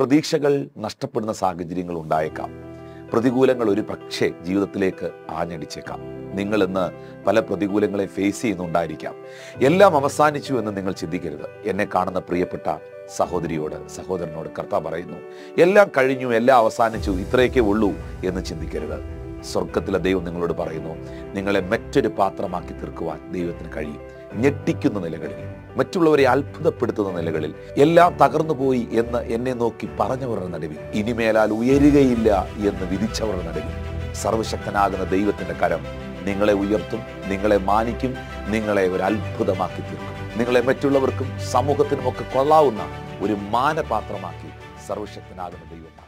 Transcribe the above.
പ്രതീക്ഷകൾ നഷ്ടപ്പെടുന്ന സാഹചര്യങ്ങൾ ഉണ്ടായേക്കാം പ്രതികൂലങ്ങൾ ഒരു പക്ഷേ ജീവിതത്തിലേക്ക് ആഞ്ഞടിച്ചേക്കാം നിങ്ങൾ ഇന്ന് പല പ്രതികൂലങ്ങളെ ഫേസ് ചെയ്യുന്നുണ്ടായിരിക്കാം എല്ലാം അവസാനിച്ചു എന്ന് നിങ്ങൾ ചിന്തിക്കരുത് എന്നെ കാണുന്ന പ്രിയപ്പെട്ട സഹോദരിയോട് സഹോദരനോട് കർത്താവ് പറയുന്നു എല്ലാം കഴിഞ്ഞു എല്ലാം അവസാനിച്ചു ഇത്രയൊക്കെ ഉള്ളൂ എന്ന് ചിന്തിക്കരുത് സ്വർഗത്തിലെ ദൈവം നിങ്ങളോട് പറയുന്നു നിങ്ങളെ മറ്റൊരു പാത്രമാക്കി തീർക്കുവാൻ ദൈവത്തിന് കഴിയും ഞെട്ടിക്കുന്ന നിലകളിൽ മറ്റുള്ളവരെ അത്ഭുതപ്പെടുത്തുന്ന നിലകളിൽ എല്ലാം തകർന്നു പോയി എന്ന് എന്നെ നോക്കി പറഞ്ഞവരുടെ നടുവിൽ ഇനിമേലാൽ ഉയരുകയില്ല എന്ന് വിധിച്ചവരുടെ നടുവിൽ സർവശക്തനാകുന്ന ദൈവത്തിന്റെ കരം നിങ്ങളെ ഉയർത്തും നിങ്ങളെ മാനിക്കും നിങ്ങളെ ഒരു അത്ഭുതമാക്കി തീർക്കും നിങ്ങളെ മറ്റുള്ളവർക്കും സമൂഹത്തിനുമൊക്കെ കൊള്ളാവുന്ന ഒരു മാനപാത്രമാക്കി സർവശക്തനാകുന്ന ദൈവം